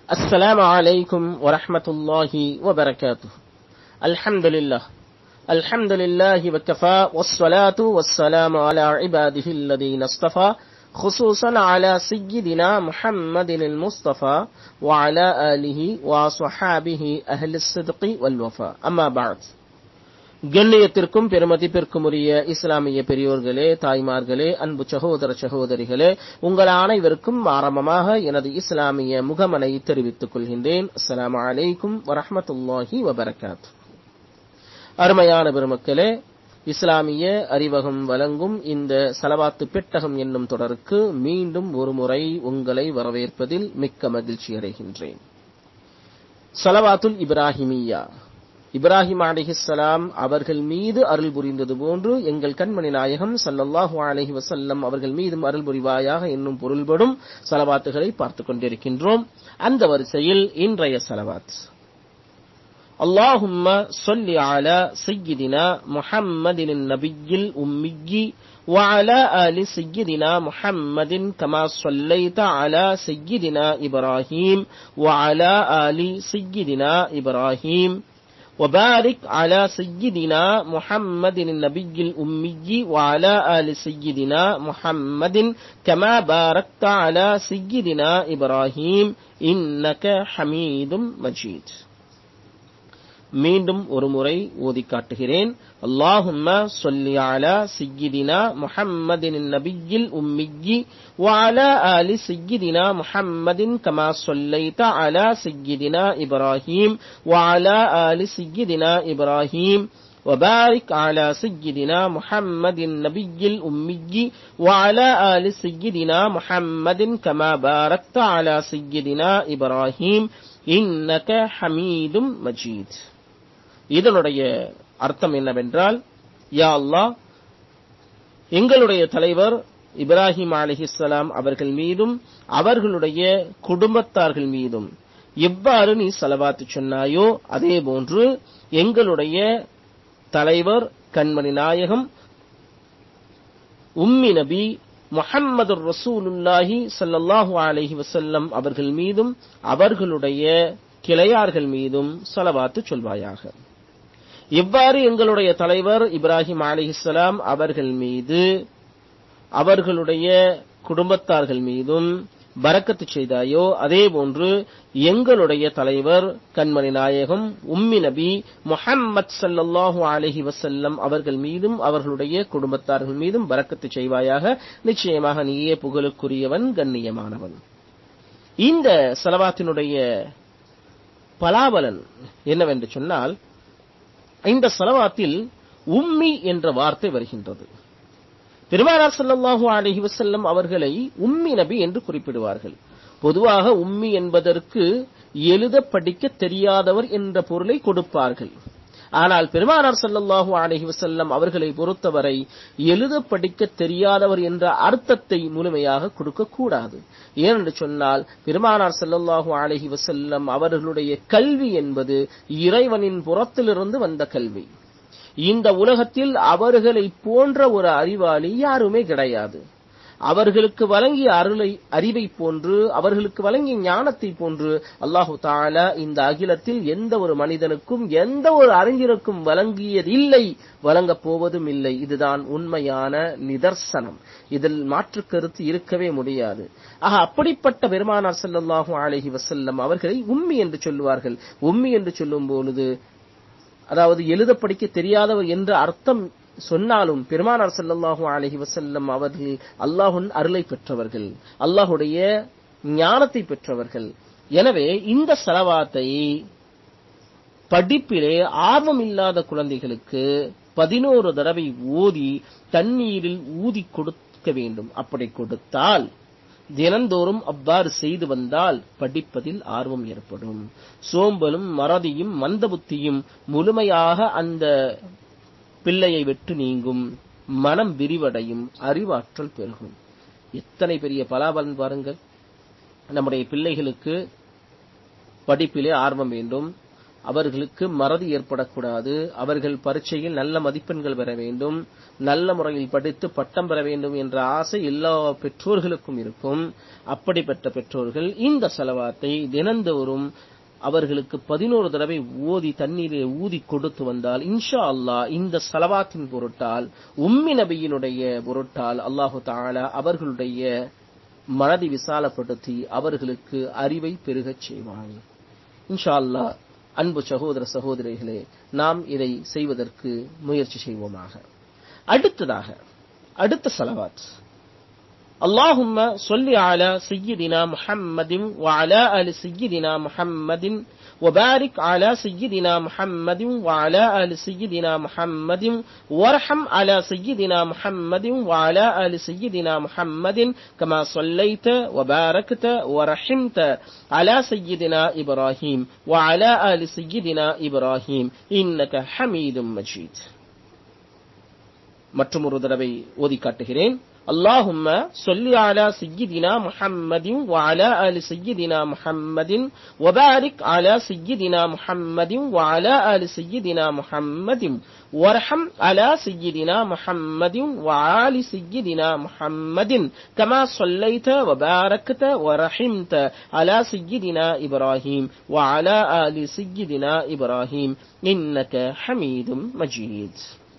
السلام عليكم ورحمة الله وبركاته الحمد لله الحمد لله وكفى والصلاة والسلام على عباده الذين اصطفى خصوصا على سيدنا محمد المصطفى وعلى آله وصحابه أهل الصدق والوفاء أما بعد கண்ணியத்திற்கும் பெருமதிப்பிற்கும் உரிய இஸ்லாமிய பெரியோர்களே தாய்மார்களே அன்பு சகோதர சகோதரிகளே உங்கள் அனைவருக்கும் ஆரம்பமாக எனது இஸ்லாமிய முகமனை தெரிவித்துக் கொள்கின்றேன் அஸ்லாம் அலைக்கும் வரஹமத்துல்லாஹி வபரகாத் அருமையான பெருமக்களே இஸ்லாமிய அறிவகம் வழங்கும் இந்த சலவாத்து பெட்டகம் என்னும் தொடருக்கு மீண்டும் ஒருமுறை உங்களை வரவேற்பதில் மிக்க மகிழ்ச்சி அடைகின்றேன் சலவாத்துல் இப்ராஹிமியா இப்ராஹிம் அலிஹிஸ்லாம் அவர்கள் மீது அருள் புரிந்தது போன்று எங்கள் கண்மணி நாயகம் சல்லல்லாஹு அலஹி வசல்லம் அவர்கள் மீதும் அருள் புரிவாயாக என்னும் பொருள்படும் சலவாத்துகளை பார்த்துக் கொண்டிருக்கின்றோம் அந்த வரிசையில் இன்றைய சலவாத் اللهم صل على سيدنا محمد النبي الأمي وعلى آل سيدنا محمد كما صليت على سيدنا إبراهيم وعلى آل سيدنا إبراهيم وبارك على سيدنا محمد النبي الأمي وعلى آل سيدنا محمد كما باركت على سيدنا إبراهيم إنك حميد مجيد மீண்டும் ஒரு முறை ஓதி காட்டுகிறேன் اللهم صل على سيدنا محمد النبي الأمي وعلى آل سيدنا محمد كما صليت على سيدنا إبراهيم وعلى آل سيدنا إبراهيم وبارك على سيدنا محمد النبي الأمي وعلى آل سيدنا محمد كما باركت على سيدنا إبراهيم إنك حميد مجيد இதனுடைய அர்த்தம் என்னவென்றால் யா அல்லா எங்களுடைய தலைவர் இப்ராஹிம் அலிஹிஸ்லாம் அவர்கள் மீதும் அவர்களுடைய குடும்பத்தார்கள் மீதும் எவ்வாறு நீ செலவாத்து சொன்னாயோ அதே போன்று எங்களுடைய தலைவர் கண்மணி நாயகம் உம்மி நபி முஹம்மது ரசூலுல்லாஹி சல்லாஹூ அலஹி வசல்லம் அவர்கள் மீதும் அவர்களுடைய கிளையார்கள் மீதும் செலவாத்து சொல்வாயாக எவ்வாறு எங்களுடைய தலைவர் இப்ராஹிம் அலிஹிஸ்லாம் அவர்கள் மீது அவர்களுடைய குடும்பத்தார்கள் மீதும் பறக்கத்து செய்தாயோ அதே போன்று எங்களுடைய தலைவர் கண்மணி நாயகம் உம்மி நபி முஹம்மத் சல்லாஹூ அலஹி வசல்லம் அவர்கள் மீதும் அவர்களுடைய குடும்பத்தார்கள் மீதும் பறக்கத்து செய்வாயாக நிச்சயமாக நீயே புகழுக்குரியவன் கண்ணியமானவன் இந்த செலவாத்தினுடைய பலாபலன் என்னவென்று சொன்னால் இந்த செலவாத்தில் உம்மி என்ற வார்த்தை வருகின்றது பெருமானார் சல்லாஹூ அலஹி வசல்லம் அவர்களை உம்மி நபி என்று குறிப்பிடுவார்கள் பொதுவாக உம்மி என்பதற்கு எழுத படிக்க தெரியாதவர் என்ற பொருளை கொடுப்பார்கள் ஆனால் பெருமானார் சல்லல்லாஹூ அலஹி வசல்லம் அவர்களை பொறுத்தவரை எழுத படிக்க தெரியாதவர் என்ற அர்த்தத்தை முழுமையாக கொடுக்கக்கூடாது ஏனென்று சொன்னால் பெருமானார் சல்லல்லாஹூ அலஹி வசல்லம் அவர்களுடைய கல்வி என்பது இறைவனின் புறத்திலிருந்து வந்த கல்வி இந்த உலகத்தில் அவர்களை போன்ற ஒரு அறிவாளி யாருமே கிடையாது அவர்களுக்கு வழங்கிய அருளை அறிவை போன்று அவர்களுக்கு வழங்கிய ஞானத்தை போன்று அல்லாஹு தாலா இந்த அகிலத்தில் எந்த ஒரு மனிதனுக்கும் எந்த ஒரு அறிஞருக்கும் வழங்கியதில்லை வழங்கப் போவதும் இல்லை இதுதான் உண்மையான நிதர்சனம் இதில் மாற்று கருத்து இருக்கவே முடியாது ஆக அப்படிப்பட்ட பெருமானார் செல்லல்லாஹு அலஹி வசல்லம் அவர்களை உம்மி என்று சொல்லுவார்கள் உம்மி என்று சொல்லும் பொழுது அதாவது எழுத படிக்க தெரியாதவர் என்ற அர்த்தம் சொன்னாலும் பெருமானார் சல்லல்லாஹு அலஹி வசல்லம் அவர்கள் அல்லாஹுன் அருளை பெற்றவர்கள் அல்லாஹுடைய ஞானத்தை பெற்றவர்கள் எனவே இந்த செலவாத்தை படிப்பிலே ஆர்வம் இல்லாத குழந்தைகளுக்கு பதினோரு தடவை ஊதி தண்ணீரில் ஊதி கொடுக்க வேண்டும் அப்படி கொடுத்தால் தினந்தோறும் அவ்வாறு செய்து வந்தால் படிப்பதில் ஆர்வம் ஏற்படும் சோம்பலும் மறதியும் மந்த புத்தியும் முழுமையாக அந்த பிள்ளையை விட்டு நீங்கும் மனம் விரிவடையும் அறிவாற்றல் பெருகும் எத்தனை பெரிய பலாபலன் பாருங்கள் நம்முடைய பிள்ளைகளுக்கு படிப்பிலே ஆர்வம் வேண்டும் அவர்களுக்கு மறதி ஏற்படக்கூடாது அவர்கள் பரீட்சையில் நல்ல மதிப்பெண்கள் பெற வேண்டும் நல்ல முறையில் படித்து பட்டம் பெற வேண்டும் என்ற ஆசை எல்லா பெற்றோர்களுக்கும் இருக்கும் அப்படிப்பட்ட பெற்றோர்கள் இந்த செலவாத்தை தினந்தோறும் அவர்களுக்கு பதினோரு தடவை ஓதி தண்ணீரை ஊதி கொடுத்து வந்தால் இன்ஷா அல்லாஹ் இந்த சலவாத்தின் பொருட்டால் உம்மி நபியினுடைய பொருட்டால் அல்லாஹு தாலா அவர்களுடைய மனதை விசாலப்படுத்தி அவர்களுக்கு அறிவை பெருகச் செய்வான் இன்ஷா அல்லாஹ் அன்பு சகோதர சகோதரிகளே நாம் இதை செய்வதற்கு முயற்சி செய்வோமாக அடுத்ததாக அடுத்த சலவாத் اللهم صل على سيدنا محمد وعلى آل سيدنا محمد وبارك على سيدنا محمد وعلى آل سيدنا محمد وارحم على سيدنا محمد وعلى آل سيدنا محمد كما صليت وباركت ورحمت على سيدنا إبراهيم وعلى آل سيدنا إبراهيم إنك حميد مجيد மற்றும் ஒரு தடவை ஓதி காட்டுகிறேன் اللهم صل على سيدنا محمد وعلى آل سيدنا محمد وبارك على سيدنا محمد وعلى آل سيدنا محمد وارحم على سيدنا محمد وعلى سيدنا محمد كما صليت وباركت ورحمت على سيدنا إبراهيم وعلى آل سيدنا إبراهيم إنك حميد مجيد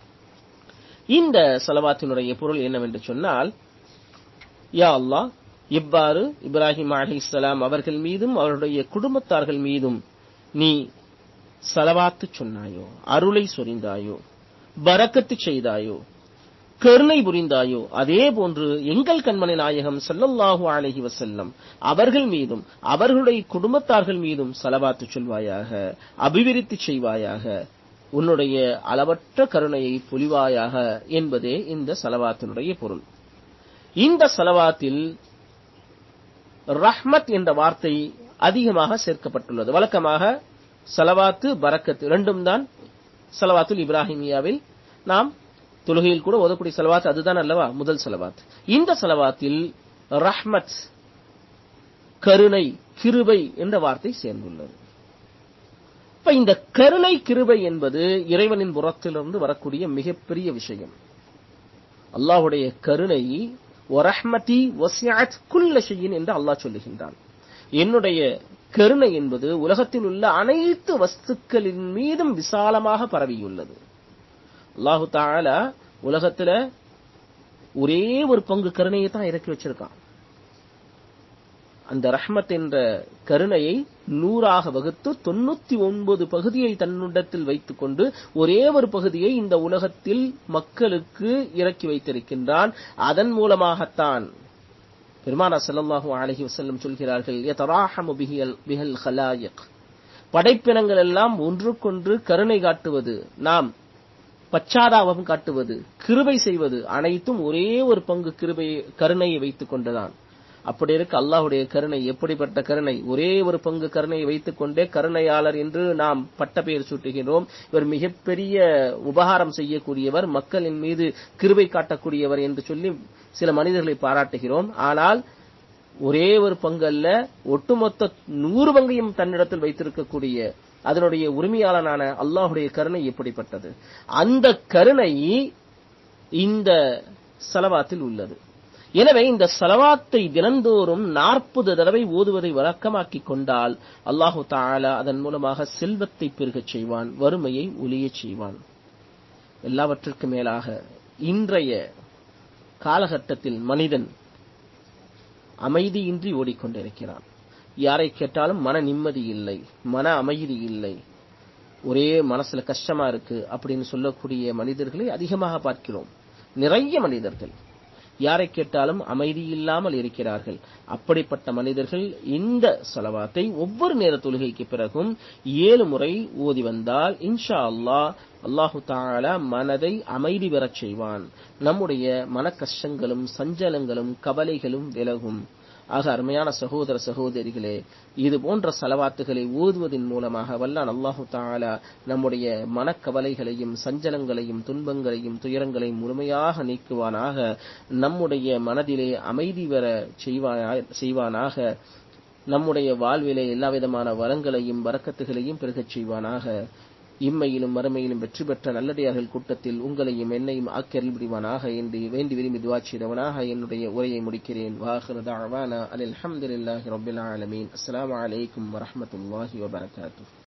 இந்த செலவாத்தினுடைய பொருள் என்னவென்று சொன்னால் யா அல்லாஹ் இவ்வாறு இப்ராஹிம் அலிஸ்லாம் அவர்கள் மீதும் அவருடைய குடும்பத்தார்கள் மீதும் நீ செலவாத்து சொன்னாயோ அருளை சொரிந்தாயோ பரக்கத்து செய்தாயோ கருணை புரிந்தாயோ அதே போன்று எங்கள் கண்மணி நாயகம் ஸல்லல்லாஹு அலைஹி வஸல்லம் அவர்கள் மீதும் அவர்களுடைய குடும்பத்தார்கள் மீதும் செலவாத்து சொல்வாயாக அபிவிருத்தி செய்வாயாக உன்னுடைய அளவற்ற கருணையை பொலிவாயாக என்பதே இந்த சலவாத்தினுடைய பொருள் இந்த சலவாத்தில் ரஹ்மத் என்ற வார்த்தை அதிகமாக சேர்க்கப்பட்டுள்ளது வழக்கமாக சலவாத்து பரக்கத் இரண்டும் தான் சலவாத்துல் இப்ராஹிமியாவில் நாம் தொழுகையில் கூட ஓதக்கூடிய செலவாத் அதுதான் அல்லவா முதல் செலவாத் இந்த செலவாத்தில் ரஹ்மத் கருணை கிருபை என்ற வார்த்தை சேர்ந்துள்ளது இப்ப இந்த கருணை கிருபை என்பது இறைவனின் புறத்திலிருந்து வரக்கூடிய மிகப்பெரிய விஷயம் அல்லாஹுடைய கருணை ஒரஹ்மதி வசியாத் குல்ல ஷையின் என்று அல்லாஹ் சொல்லுகின்றான் என்னுடைய கருணை என்பது உலகத்தில் உள்ள அனைத்து வஸ்துக்களின் மீதும் விசாலமாக பரவியுள்ளது அல்லாஹு தாலா உலகத்துல ஒரே ஒரு பங்கு கருணையை தான் இறக்கி வச்சிருக்கான் அந்த ரஹ்மத் என்ற கருணையை நூறாக வகுத்து தொண்ணூத்தி ஒன்பது பகுதியை தன்னிடத்தில் வைத்துக் கொண்டு ஒரே ஒரு பகுதியை இந்த உலகத்தில் மக்களுக்கு இறக்கி வைத்திருக்கின்றான் அதன் மூலமாகத்தான் பெருமானா ஸல்லல்லாஹு அலைஹி வஸல்லம் சொல்கிறார்கள் யதராஹமு பிஹல் பிஹல் ஹலாயிக் படைப்பினங்கள் எல்லாம் ஒன்றுக்கொன்று கருணை காட்டுவது நாம் பச்சாதாபம் காட்டுவது கிருபை செய்வது அனைத்தும் ஒரே ஒரு பங்கு கிருபை கருணையை வைத்துக் கொண்டுதான் அப்படி இருக்க அல்லாஹுடைய கருணை எப்படிப்பட்ட கருணை ஒரே ஒரு பங்கு கருணையை வைத்துக் கொண்டே கருணையாளர் என்று நாம் பட்ட பெயர் சூட்டுகிறோம் இவர் மிகப்பெரிய உபகாரம் செய்யக்கூடியவர் மக்களின் மீது கிருபை காட்டக்கூடியவர் என்று சொல்லி சில மனிதர்களை பாராட்டுகிறோம் ஆனால் ஒரே ஒரு பங்கு அல்ல ஒட்டுமொத்த நூறு பங்கையும் தன்னிடத்தில் வைத்திருக்கக்கூடிய அதனுடைய உரிமையாளனான அல்லாஹுடைய கருணை எப்படிப்பட்டது அந்த கருணை இந்த சலவாத்தில் உள்ளது எனவே இந்த சலவாத்தை தினந்தோறும் நாற்பது தடவை ஓதுவதை வழக்கமாக்கிக் கொண்டால் அல்லாஹு தாலா அதன் மூலமாக செல்வத்தை பெருகச் செய்வான் வறுமையை ஒளியச் செய்வான் எல்லாவற்றிற்கு மேலாக இன்றைய காலகட்டத்தில் மனிதன் அமைதியின்றி ஓடிக்கொண்டிருக்கிறான் யாரை கேட்டாலும் மன நிம்மதி இல்லை மன அமைதி இல்லை ஒரே மனசுல கஷ்டமா இருக்கு அப்படின்னு சொல்லக்கூடிய மனிதர்களை அதிகமாக பார்க்கிறோம் நிறைய மனிதர்கள் யாரை கேட்டாலும் அமைதி இல்லாமல் இருக்கிறார்கள் அப்படிப்பட்ட மனிதர்கள் இந்த செலவாத்தை ஒவ்வொரு நேர தொழுகைக்கு பிறகும் ஏழு முறை ஓதி வந்தால் இன்ஷா அல்லாஹ் அல்லாஹு தாலா மனதை அமைதி பெறச் செய்வான் நம்முடைய மன கஷ்டங்களும் சஞ்சலங்களும் கவலைகளும் விலகும் ஆக அருமையான சகோதர சகோதரிகளே இது போன்ற செலவாத்துகளை ஓதுவதன் மூலமாக வல்லான் அல்லாஹு தாலா நம்முடைய மனக்கவலைகளையும் சஞ்சலங்களையும் துன்பங்களையும் துயரங்களையும் முழுமையாக நீக்குவானாக நம்முடைய மனதிலே அமைதி வர செய்வானாக நம்முடைய வாழ்விலே எல்லா விதமான வளங்களையும் வரக்கத்துகளையும் பெருகச் செய்வானாக இம்மையிலும் மறுமையிலும் வெற்றி பெற்ற நல்லடியார்கள் கூட்டத்தில் உங்களையும் என்னையும் ஆக்கியல் புரிவானாக என்று வேண்டி விரும்பி துவா செய்தவனாக என்னுடைய உரையை முடிக்கிறேன் வாஹிரு தஅவானா அனில் ஹம்துலில்லாஹி ரப்பில் ஆலமீன் அஸ்ஸலாமு அலைக்கும் வரஹ்மத்துல்லாஹி வபரகாத்துஹு